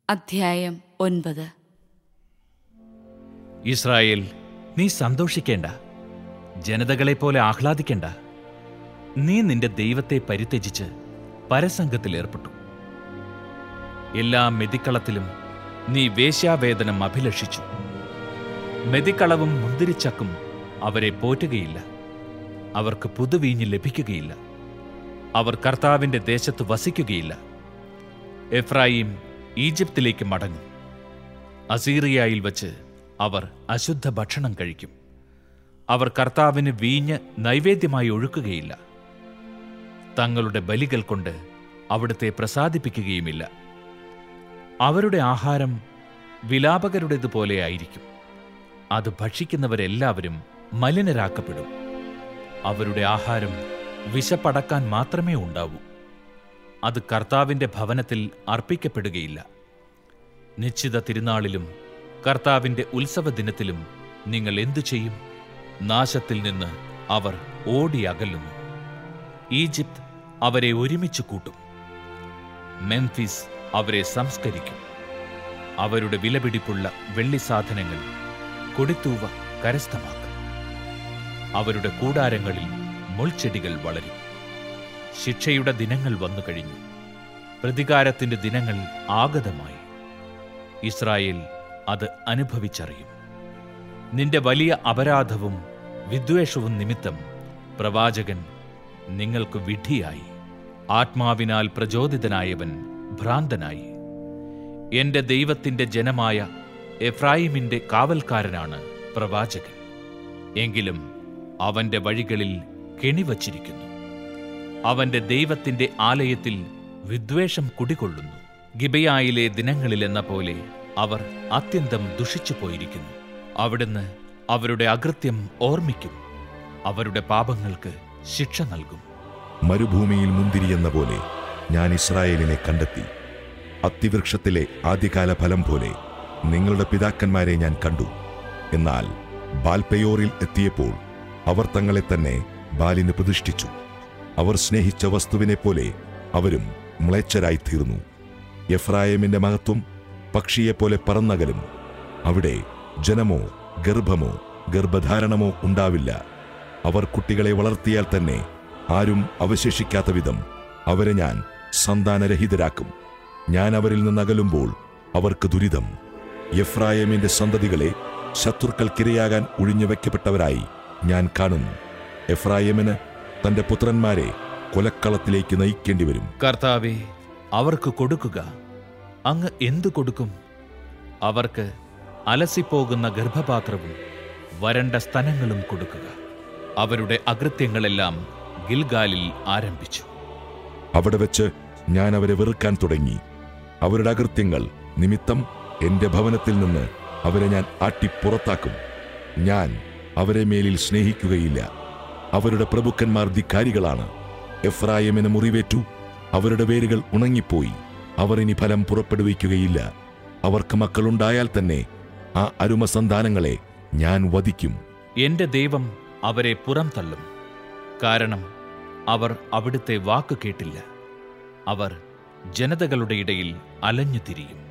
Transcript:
അധ്യായം ഒൻപത് ഇസ്രായേൽ നീ സന്തോഷിക്കേണ്ട ജനതകളെപ്പോലെ ആഹ്ലാദിക്കേണ്ട നീ നിന്റെ ദൈവത്തെ പരിത്യജിച്ച് പരസംഗത്തിൽ ഏർപ്പെട്ടു എല്ലാ മെതിക്കളത്തിലും നീ വേശ്യാവേദനം അഭിലഷിച്ചു മെതിക്കളവും മുന്തിരിച്ചക്കും അവരെ പോറ്റുകയില്ല അവർക്ക് പുതുവീഞ്ഞ് ലഭിക്കുകയില്ല അവർ കർത്താവിന്റെ ദേശത്ത് വസിക്കുകയില്ല എഫ്രായിം ഈജിപ്തിലേക്ക് മടങ്ങും അസീറിയയിൽ വച്ച് അവർ അശുദ്ധ ഭക്ഷണം കഴിക്കും അവർ കർത്താവിന് വീഞ്ഞ് നൈവേദ്യമായി ഒഴുക്കുകയില്ല തങ്ങളുടെ ബലികൾ കൊണ്ട് അവിടുത്തെ പ്രസാദിപ്പിക്കുകയുമില്ല അവരുടെ ആഹാരം വിലാപകരുടേതുപോലെ ആയിരിക്കും അത് ഭക്ഷിക്കുന്നവരെല്ലാവരും മലിനരാക്കപ്പെടും അവരുടെ ആഹാരം വിശപ്പടക്കാൻ മാത്രമേ ഉണ്ടാവൂ അത് കർത്താവിന്റെ ഭവനത്തിൽ അർപ്പിക്കപ്പെടുകയില്ല നിശ്ചിത തിരുനാളിലും കർത്താവിന്റെ ഉത്സവ ദിനത്തിലും നിങ്ങൾ എന്തു ചെയ്യും നാശത്തിൽ നിന്ന് അവർ ഓടി അകലുന്നു ഈജിപ്ത് അവരെ ഒരുമിച്ച് കൂട്ടും മെംഫിസ് അവരെ സംസ്കരിക്കും അവരുടെ വിലപിടിപ്പുള്ള വെള്ളി സാധനങ്ങൾ കൊടിത്തൂവ കരസ്ഥമാക്കും അവരുടെ കൂടാരങ്ങളിൽ മുൾച്ചെടികൾ വളരും ശിക്ഷയുടെ ദിനങ്ങൾ വന്നു കഴിഞ്ഞു പ്രതികാരത്തിന്റെ ദിനങ്ങൾ ആഗതമായി ഇസ്രായേൽ അത് അനുഭവിച്ചറിയും നിന്റെ വലിയ അപരാധവും വിദ്വേഷവും നിമിത്തം പ്രവാചകൻ നിങ്ങൾക്ക് വിഡ്ഢിയായി ആത്മാവിനാൽ പ്രചോദിതനായവൻ ഭ്രാന്തനായി എന്റെ ദൈവത്തിന്റെ ജനമായ എഫ്രായിമിന്റെ കാവൽക്കാരനാണ് പ്രവാചകൻ എങ്കിലും അവന്റെ വഴികളിൽ കെണിവച്ചിരിക്കുന്നു അവന്റെ ദൈവത്തിന്റെ ആലയത്തിൽ വിദ്വേഷം കുടികൊള്ളുന്നു ഗിബയായിലെ ദിനങ്ങളിലെന്ന പോലെ അവർ അത്യന്തം ദുഷിച്ചു പോയിരിക്കുന്നു അവിടുന്ന് അവരുടെ അകൃത്യം ഓർമ്മിക്കും അവരുടെ പാപങ്ങൾക്ക് ശിക്ഷ നൽകും മരുഭൂമിയിൽ മുന്തിരിയെന്ന പോലെ ഞാൻ ഇസ്രായേലിനെ കണ്ടെത്തി അത്തിവൃക്ഷത്തിലെ ആദ്യകാല ഫലം പോലെ നിങ്ങളുടെ പിതാക്കന്മാരെ ഞാൻ കണ്ടു എന്നാൽ ബാൽപെയോറിൽ എത്തിയപ്പോൾ അവർ തങ്ങളെ തന്നെ ബാലിന് പ്രതിഷ്ഠിച്ചു അവർ സ്നേഹിച്ച വസ്തുവിനെ പോലെ അവരും മ്ലേച്ഛരായിത്തീർന്നു എഫ്രായമിന്റെ മഹത്വം പക്ഷിയെപ്പോലെ പറന്നകലും അവിടെ ജനമോ ഗർഭമോ ഗർഭധാരണമോ ഉണ്ടാവില്ല അവർ കുട്ടികളെ വളർത്തിയാൽ തന്നെ ആരും അവശേഷിക്കാത്ത വിധം അവരെ ഞാൻ സന്താനരഹിതരാക്കും ഞാൻ അവരിൽ നിന്നകലുമ്പോൾ അവർക്ക് ദുരിതം എഫ്രായമിന്റെ സന്തതികളെ ശത്രുക്കൾക്കിരയാകാൻ ഒഴിഞ്ഞു വയ്ക്കപ്പെട്ടവരായി ഞാൻ കാണുന്നു എഫ്രായമിന് തന്റെ പുത്രന്മാരെ കൊലക്കളത്തിലേക്ക് നയിക്കേണ്ടി വരും കർത്താവെ അവർക്ക് കൊടുക്കുക അങ്ങ് എന്തു കൊടുക്കും അവർക്ക് അലസിപ്പോകുന്ന ഗർഭപാത്രവും വരണ്ട സ്തനങ്ങളും കൊടുക്കുക അവരുടെ അകൃത്യങ്ങളെല്ലാം ഗിൽഗാലിൽ ആരംഭിച്ചു അവിടെ വെച്ച് ഞാൻ അവരെ വെറുക്കാൻ തുടങ്ങി അവരുടെ അകൃത്യങ്ങൾ നിമിത്തം എന്റെ ഭവനത്തിൽ നിന്ന് അവരെ ഞാൻ ആട്ടിപ്പുറത്താക്കും ഞാൻ അവരെ മേലിൽ സ്നേഹിക്കുകയില്ല അവരുടെ പ്രഭുക്കന്മാർ ധിക്കാരികളാണ് എഫ്രായമിന് മുറിവേറ്റു അവരുടെ വേരുകൾ ഉണങ്ങിപ്പോയി അവർ ഇനി ഫലം പുറപ്പെടുവിക്കുകയില്ല അവർക്ക് മക്കളുണ്ടായാൽ തന്നെ ആ അരുമസന്താനങ്ങളെ ഞാൻ വധിക്കും എന്റെ ദൈവം അവരെ പുറംതള്ളും കാരണം അവർ അവിടുത്തെ വാക്ക് കേട്ടില്ല അവർ ജനതകളുടെ ഇടയിൽ അലഞ്ഞുതിരിയും